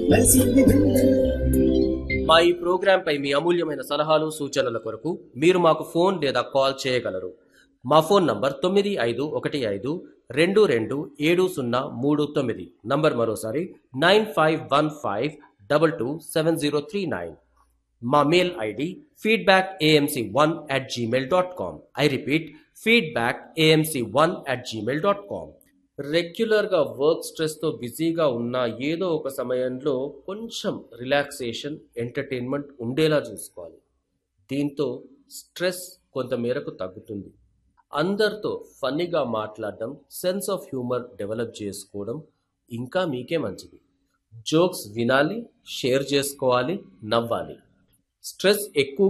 కలిసింది వెన్నెల మా ఈ ప్రోగ్రాం పై మీ అమూల్యమైన సలహాలు సూచనల కొరకు మీరు మాకు ఫోన్ లేదా కాల్ చేయగలరు మా ఫోన్ నంబర్ తొమ్మిది ఐదు ఒకటి ఐదు రెండు రెండు ఏడు సున్నా మూడు తొమ్మిది నంబర్ మరోసారి nine five one five double two seven zero three nine మా mail ID feedback AMC one at Gmail dot com I repeat feedback AMC one at Gmail dot com రెగ్యులర్గా వర్క్ స్ట్రెస్తో బిజీగా ఉన్న ఏదో ఒక సమయంలో కొంచెం రిలాక్సేషన్ ఎంటర్టైన్మెంట్ ఉండేలా చూసుకోవాలి దీంతో స్ట్రెస్ కొంతమేరకు తగ్గుతుంది అందరితో ఫన్నీగా మాట్లాడడం సెన్స్ ఆఫ్ హ్యూమర్ డెవలప్ చేసుకోవడం ఇంకా మీకే మంచిది జోక్స్ వినాలి షేర్ చేసుకోవాలి నవ్వాలి స్ట్రెస్ ఎక్కువ